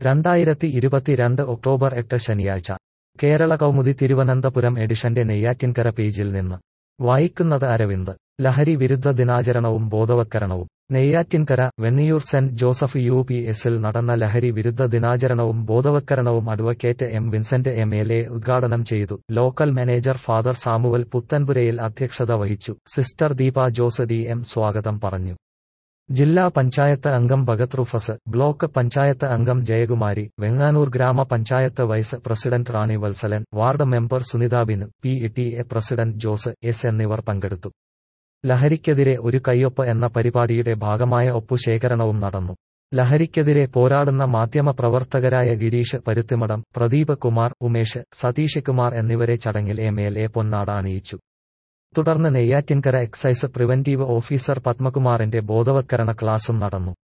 രണ്ടായിരത്തി ഇരുപത്തിരണ്ട് ഒക്ടോബർ എട്ട് ശനിയാഴ്ച കേരള കൗമുദി തിരുവനന്തപുരം എഡിഷന്റെ നെയ്യാറ്റിൻകര പേജിൽ നിന്ന് വായിക്കുന്നത് അരവിന്ദ് ലഹരി വിരുദ്ധ ദിനാചരണവും ബോധവത്കരണവും Neyyattinkara Venniyoor saint Joseph U P എസിൽ നടന്ന ലഹരി വിരുദ്ധ ദിനാചരണവും ബോധവത്കരണവും advocate M Vincent M L A ഉദ്ഘാടനം ചെയ്തു local manager father Samuel Puthenpurayil അധ്യക്ഷത വഹിച്ചു sister Deepa Jose D M സ്വാഗതം പറഞ്ഞു ജില്ലാ പഞ്ചായത്ത് അംഗം ഭഗത് റുഫസ് ബ്ലോക്ക് പഞ്ചായത്ത് അംഗം ജയകുമാരി വെങ്ങാനൂർ ഗ്രാമപഞ്ചായത്ത് vice president Rani Vatsalan ward member Sunitha Binu P T A president Jose S എന്നിവർ പങ്കെടുത്തു ലഹരിക്കെതിരെ ഒരു കയ്യൊപ്പ് എന്ന പരിപാടിയുടെ ഭാഗമായ ഒപ്പുശേഖരണവും നടന്നു ലഹരിക്കെതിരെ പോരാടുന്ന മാധ്യമ പ്രവർത്തകരായ ഗിരീഷ് പരുത്തിമടം പ്രദീപ് കുമാർ ഉമേഷ് സതീഷ് കുമാർ എന്നിവരെ ചടങ്ങിൽ എം എൽ എ പൊന്നാട അണിയിച്ചു തുടർന്ന് നെയ്യാറ്റിൻകര എക്സൈസ് പ്രിവന്റീവ് ഓഫീസർ പത്മകുമാറിന്റെ ബോധവത്കരണ ക്ലാസും നടന്നു